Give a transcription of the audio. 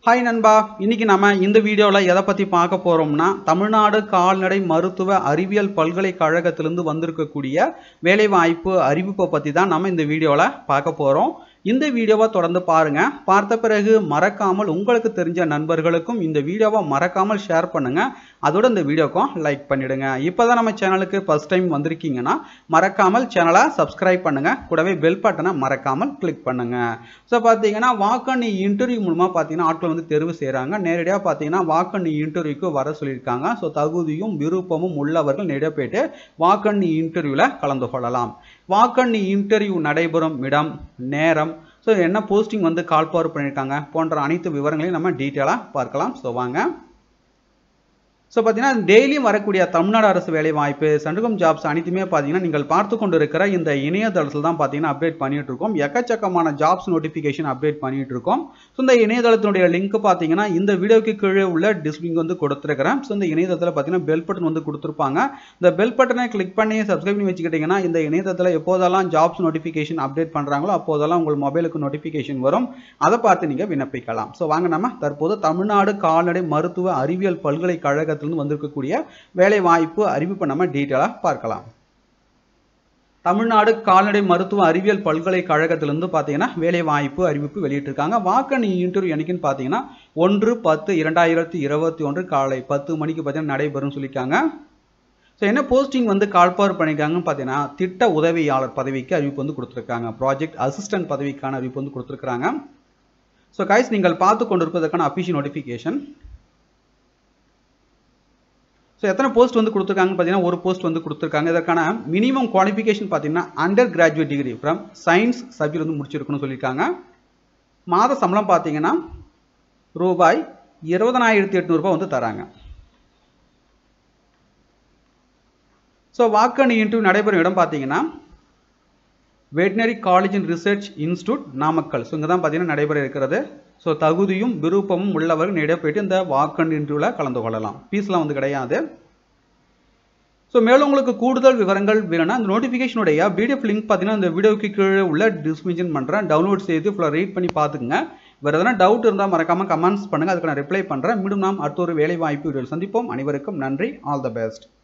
hi நண்பா இன்னைக்கு நம்ம இந்த வீடியோவில் எதை பற்றி பார்க்க போகிறோம்னா தமிழ்நாடு கால்நடை மருத்துவ அறிவியல் பல்கலைக்கழகத்திலிருந்து வந்திருக்கக்கூடிய வேலைவாய்ப்பு அறிவிப்பை பற்றி தான் நம்ம இந்த வீடியோவில் பார்க்க போகிறோம் இந்த வீடியோவை தொடர்ந்து பாருங்க பார்த்த பிறகு மறக்காமல் உங்களுக்கு தெரிஞ்ச நண்பர்களுக்கும் இந்த வீடியோவை மறக்காமல் ஷேர் பண்ணுங்க அதோட இந்த வீடியோக்கும் லைக் பண்ணிடுங்க இப்போதான் நம்ம சேனலுக்கு ஃபர்ஸ்ட் டைம் வந்திருக்கீங்கன்னா மறக்காமல் சேனலை சப்ஸ்கிரைப் பண்ணுங்க கூடவே பெல் பட்டனை மறக்காமல் கிளிக் பண்ணுங்க ஸோ பார்த்தீங்கன்னா வாக்கண்ணி இன்டர்வியூ மூலமாக பார்த்தீங்கன்னா ஆட்கள் வந்து தேர்வு செய்கிறாங்க நேரடியாக பார்த்தீங்கன்னா வாக்கண்ணி இன்டர்வியூக்கு வர சொல்லியிருக்காங்க ஸோ தகுதியும் விருப்பமும் உள்ளவர்கள் நேரடியாக போயிட்டு வாக்கண்ணி இன்டர்வியூவில் கலந்து கொள்ளலாம் வாக்கண்ணி இன்டர்வியூ நடைபெறும் இடம் நேரம் ஸோ என்ன போஸ்டிங் வந்து கால் பவர் பண்ணியிருக்காங்க போன்ற அனைத்து விவரங்களையும் நம்ம டீட்டெயிலாக பார்க்கலாம் ஸோ வாங்க ஸோ பார்த்தீங்கன்னா டெய்லியும் வரக்கூடிய தமிழ்நாடு அரசு வேலை வாய்ப்பு சண்டுகம் ஜாப்ஸ் அனைத்துமே பார்த்தீங்கன்னா நீங்கள் பார்த்து கொண்டு இருக்கிற இந்த இணையதளத்தில் தான் பார்த்தீங்கன்னா அப்டேட் பண்ணிட்டு இருக்கோம் எக்கச்சக்கமான ஜாப்ஸ் நோட்டிஃபிகேஷன் அப்டேட் பண்ணிட்டு இருக்கோம் ஸோ இந்த இணையதளத்தினுடைய லிங்க் பார்த்தீங்கன்னா இந்த வீடியோக்கு கீழே உள்ள டிஸ்பிளிங் வந்து கொடுத்துருக்கிறேன் ஸோ இந்த இணையதளத்தில் பார்த்தீங்கன்னா பெல் பட்டன் வந்து கொடுத்துருப்பாங்க இந்த பெல் பட்டனை கிளிக் பண்ணி சப்ஸ்கிரைப் பண்ணி வச்சுக்கிட்டிங்கன்னா இந்த இணையதளத்தில் எப்போதெல்லாம் ஜாப்ஸ் நோட்டிஃபிகேஷன் அப்டேட் பண்ணுறாங்களோ அப்போதெல்லாம் உங்கள் மொபைலுக்கு நோட்டிஃபிகேஷன் வரும் அதை பார்த்து நீங்கள் விண்ணப்பிக்கலாம் ஸோ வாங்க நம்ம தற்போது தமிழ்நாடு கால்நடை மருத்துவ அறிவியல் பல்கலைக்கழகத்தில் இருந்து வந்திருக்கக்கூடிய வேலை வாய்ப்பு அறிவிப்பை நம்ம டீட்டெயிலாக பார்க்கலாம் தமிழ்நாடு கால்நடை மருத்துவ அறிவியல் பல்கலைக்கழகத்திலிருந்து பார்த்தீங்கன்னா வேலை வாய்ப்பு அறிவிப்பு வெளியிட்டிருக்காங்க வாக்கணி இன்டர்வியூ என்னைக்குன்னு பார்த்தீங்கன்னா ஒன்று பத்து இரண்டாயிரத்தி இருபத்தி ஒன்று காலை பத்து மணிக்கு பார்த்தீங்கன்னா நடைபெறும் சொல்லியிருக்காங்க ஸோ என்ன போஸ்டிங் வந்து கால்பவர் பண்ணியிருக்காங்கன்னு பார்த்தீங்கன்னா திட்ட உதவியாளர் பதவிக்கு அறிவிப்பு வந்து கொடுத்துருக்காங்க ப்ராஜெக்ட் அசிஸ்டன்ட் பதவிக்கான அறிவிப்பு வந்து கொடுத்துருக்காங்க ஸோ கைஸ் நீங்கள் பார்த்து கொண்டிருப்பதற்கான அஃபிஷியல் நோட்டிஃபிகேஷன் ஸோ எத்தனை போஸ்ட் வந்து கொடுத்துருக்காங்கன்னு பார்த்தீங்கன்னா ஒரு போஸ்ட் வந்து கொடுத்துருக்காங்க இதற்கான மினிமம் குவாலிஃபிகேஷன் பார்த்தீங்கன்னா undergraduate degree from science subject வந்து முடிச்சிருக்கணும்னு சொல்லியிருக்காங்க மாத சம்பளம் பார்த்தீங்கன்னா ரூபாய் இருபதனாயிரத்தி எட்நூறுபா வந்து தராங்க ஸோ வாக்கணி இன்டர்வியூ நடைபெறும் இடம் பார்த்தீங்கன்னா veterinary college and research institute Namakkal so இங்கே தான் பார்த்தீங்கன்னா நடைபெற இருக்கிறது ஸோ தகுதியும் விருப்பமும் உள்ளவர்கள் நேரடியாக போயிட்டு இந்த வாக்கன் இன்டர்வியூவில் கலந்து கொள்ளலாம் ஃபீஸ்லாம் வந்து கிடையாது ஸோ மேலும் உங்களுக்கு கூடுதல் விவரங்கள் வேணும்னா அந்த நோட்டிஃபிகேஷனுடைய பிடிஎஃப் லிங்க் பார்த்தீங்கன்னா இந்த வீடியோக்கு கீழே உள்ள டிஸ்கிரிப்ஷன் பண்ணுறேன் டவுன்லோட் செய்து ஃபுல்லாக ரீட் பண்ணி பார்த்துக்குங்க வேறு எதனா டவுட் இருந்தால் மறக்காமல் கமெண்ட்ஸ் பண்ணுங்கள் அதுக்கு நான் ரிப்ளை பண்ணுறேன் மீண்டும் நாம் அடுத்த ஒரு வேலை வாய்ப்பு வீடியோவில் சந்திப்போம் அனைவருக்கும் நன்றி ஆல் த பெஸ்ட்